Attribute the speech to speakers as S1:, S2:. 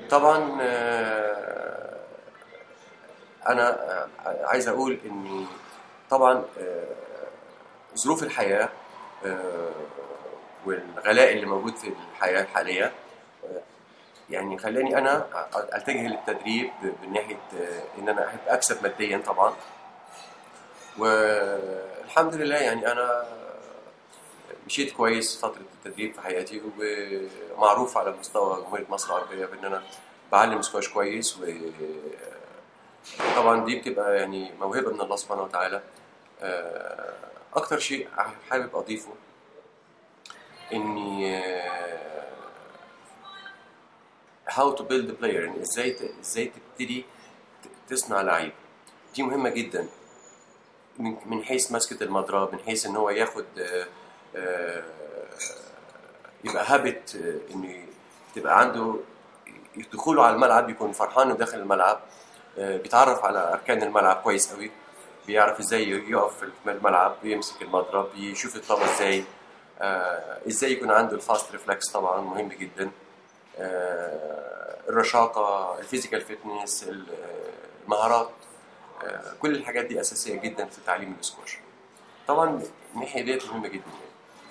S1: طبعا آه، انا آه، عايز اقول ان طبعا آه، ظروف الحياه آه، والغلاء اللي موجود في الحياه الحاليه آه، يعني خلاني انا اتجه للتدريب من ناحيه آه، ان انا احب اكسب ماديا طبعا والحمد لله يعني انا مشيت كويس فتره التدريب في حياتي ومعروف على مستوى جمهوريه مصر العربيه بان انا بعلم سكواش كويس و طبعا دي بتبقى يعني موهبه من الله سبحانه وتعالى آه، اكتر شيء حابب اضيفه اني آه، how to build a player يعني ازاي ت- ازاي تبتدي ت- تصنع لعيب دي مهمه جدا من من حيث مسكه المضرب من حيث ان هو ياخد آه، آه، يبقى هابت ان تبقى عنده دخوله على الملعب يكون فرحان انه داخل الملعب آه، بيتعرف على اركان الملعب كويس قوي بيعرف ازاي يقف في الملعب يمسك المضرب يشوف الطابه ازاي آه، ازاي يكون عنده الفاست ريفلكس طبعا مهم جدا آه، الرشاقه الفيزيكال فيتنس المهارات آه، كل الحاجات دي اساسيه جدا في تعليم السكواش طبعا الناحيه ديت مهمه جدا